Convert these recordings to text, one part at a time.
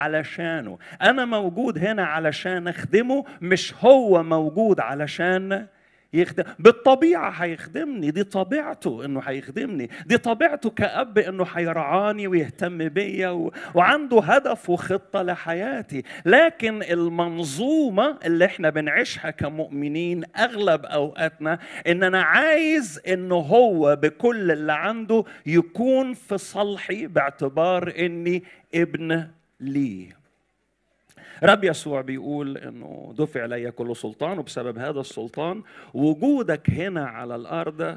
علشانه انا موجود هنا علشان اخدمه مش هو موجود علشان يخدم بالطبيعة هيخدمني دي طبيعته انه هيخدمني دي طبيعته كأب انه هيرعاني ويهتم بيا و... وعنده هدف وخطة لحياتي لكن المنظومة اللي احنا بنعيشها كمؤمنين اغلب اوقاتنا ان انا عايز انه هو بكل اللي عنده يكون في صالحي باعتبار اني ابن ليه رب يسوع بيقول انه دفع الي كل سلطان وبسبب هذا السلطان وجودك هنا على الارض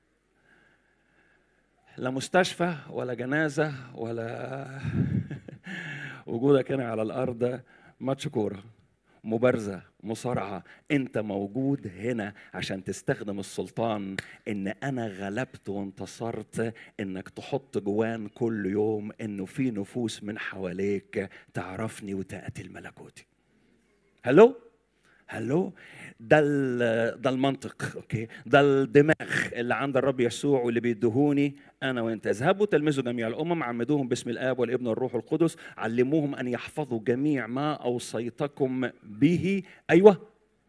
لا مستشفى ولا جنازه ولا وجودك هنا على الارض ماتش كوره مبارزه مصارعه انت موجود هنا عشان تستخدم السلطان ان انا غلبت وانتصرت انك تحط جوان كل يوم انه في نفوس من حواليك تعرفني وتاتي الملكوتي هلو هلو ده ده المنطق اوكي ده الدماغ اللي عند الرب يسوع واللي بيدهوني انا وانت اذهبوا تلمذوا جميع الامم عمدوهم باسم الاب والابن والروح القدس علموهم ان يحفظوا جميع ما اوصيتكم به ايوه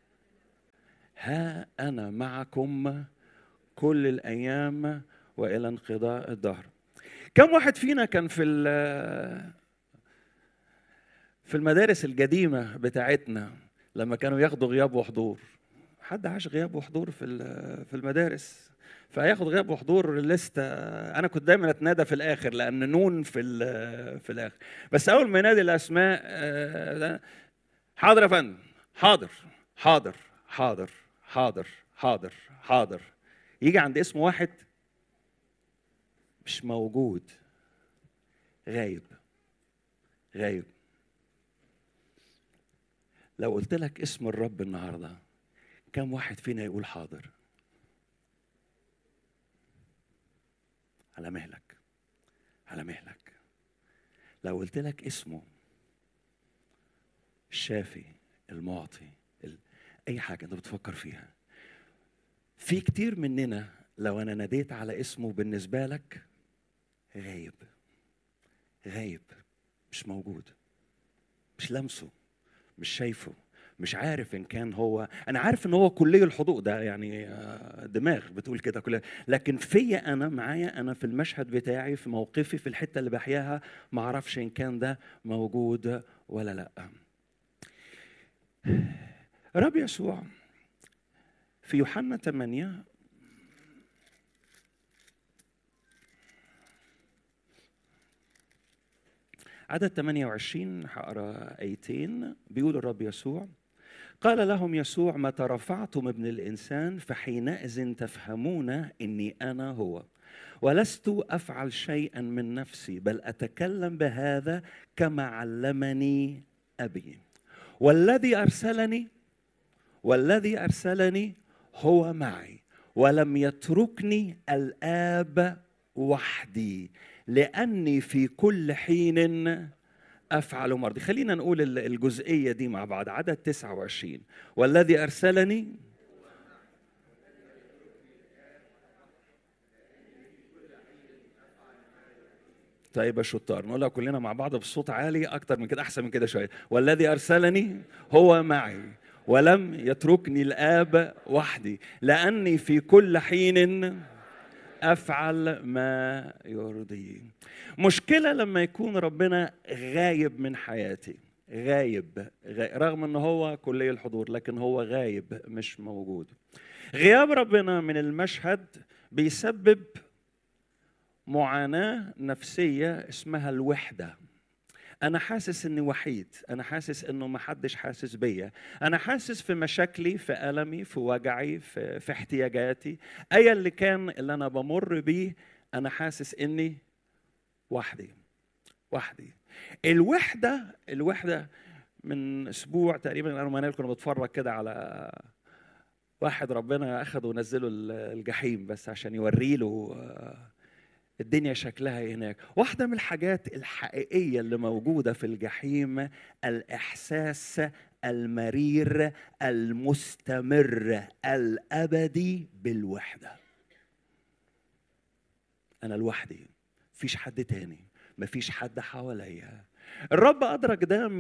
ها انا معكم كل الايام والى انقضاء الدهر كم واحد فينا كان في في المدارس القديمه بتاعتنا لما كانوا ياخدوا غياب وحضور حد عاش غياب وحضور في في المدارس فياخد غياب وحضور لسته انا كنت دايما اتنادى في الاخر لان نون في في الاخر بس اول ما ينادي الاسماء حاضر يا فندم حاضر حاضر حاضر حاضر حاضر حاضر يجي عند اسم واحد مش موجود غايب غايب لو قلت لك اسم الرب النهارده كم واحد فينا يقول حاضر على مهلك على مهلك لو قلت لك اسمه الشافي المعطي ال... اي حاجه انت بتفكر فيها في كتير مننا لو انا ناديت على اسمه بالنسبه لك غايب غايب مش موجود مش لمسه مش شايفه مش عارف ان كان هو انا عارف ان هو كلي الحضور ده يعني دماغ بتقول كده كلها لكن فيا انا معايا انا في المشهد بتاعي في موقفي في الحته اللي بحياها ما اعرفش ان كان ده موجود ولا لا رب يسوع في يوحنا 8 عدد 28 هقرا ايتين بيقول الرب يسوع قال لهم يسوع متى رفعتم ابن الانسان فحينئذ تفهمون اني انا هو ولست افعل شيئا من نفسي بل اتكلم بهذا كما علمني ابي والذي ارسلني والذي ارسلني هو معي ولم يتركني الاب وحدي لاني في كل حين افعل مرضي خلينا نقول الجزئيه دي مع بعض عدد 29 والذي ارسلني طيب يا شطار نقولها كلنا مع بعض بصوت عالي اكتر من كده احسن من كده شويه والذي ارسلني هو معي ولم يتركني الاب وحدي لاني في كل حين افعل ما يرضيه مشكله لما يكون ربنا غايب من حياتي غايب, غايب رغم ان هو كلي الحضور لكن هو غايب مش موجود غياب ربنا من المشهد بيسبب معاناه نفسيه اسمها الوحده انا حاسس اني وحيد انا حاسس انه ما حدش حاسس بيا انا حاسس في مشاكلي في المي في وجعي في, في احتياجاتي ايا اللي كان اللي انا بمر بيه انا حاسس اني وحدي وحدي الوحده الوحده من اسبوع تقريبا انا ومنال كنا بنتفرج كده على واحد ربنا اخده ونزله الجحيم بس عشان يوري له الدنيا شكلها هناك واحدة من الحاجات الحقيقية اللي موجودة في الجحيم الإحساس المرير المستمر الأبدي بالوحدة أنا لوحدي مفيش حد تاني مفيش حد حواليا الرب ادرك ده